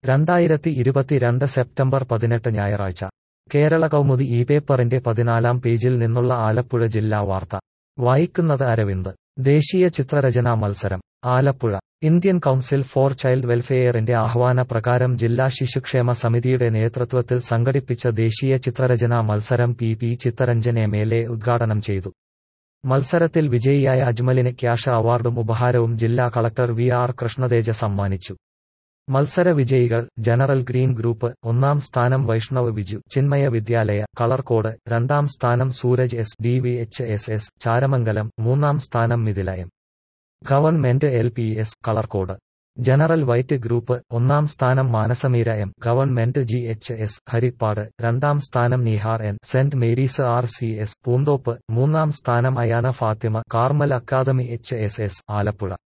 രണ്ടായിരത്തി ഇരുപത്തിരണ്ട് സെപ്റ്റംബർ പതിനെട്ട് ഞായറാഴ്ച കേരള കൗമുദി ഈ പേപ്പറിന്റെ പതിനാലാം പേജിൽ നിന്നുള്ള ആലപ്പുഴ ജില്ലാ വാർത്ത വായിക്കുന്നത് അരവിന്ദ് ദേശീയ ചിത്രരചനാ മത്സരം Alappuzha Indian council for child വെൽഫെയറിന്റെ ആഹ്വാന പ്രകാരം ജില്ലാ ശിശുക്ഷേമ സമിതിയുടെ നേതൃത്വത്തിൽ സംഘടിപ്പിച്ച ദേശീയ ചിത്രരചനാ മത്സരം P P Chitharanjan M L A ഉദ്ഘാടനം ചെയ്തു മത്സരത്തിൽ വിജയിയായ അജ്മലിന് ക്യാഷ് അവാർഡും ഉപഹാരവും ജില്ലാ കളക്ടർ വി ആർ കൃഷ്ണതേജ സമ്മാനിച്ചു മത്സര വിജയികൾ ജനറൽ ഗ്രീൻ ഗ്രൂപ്പ് ഒന്നാം സ്ഥാനം വൈഷ്ണവ് വിജു ചിന്മയ വിദ്യാലയ കളർകോട് രണ്ടാം സ്ഥാനം Sooraj S D V H S S Charamangalam മൂന്നാം സ്ഥാനം Mithila M government L P S Kalarcode general white group ഒന്നാം സ്ഥാനം Manasameera M government G H S Harippad രണ്ടാം സ്ഥാനം Nihar N Saint Mary's R C S Poonthoppu മൂന്നാം സ്ഥാനം Ayana Fathima Carmel academy H S S Alappuzha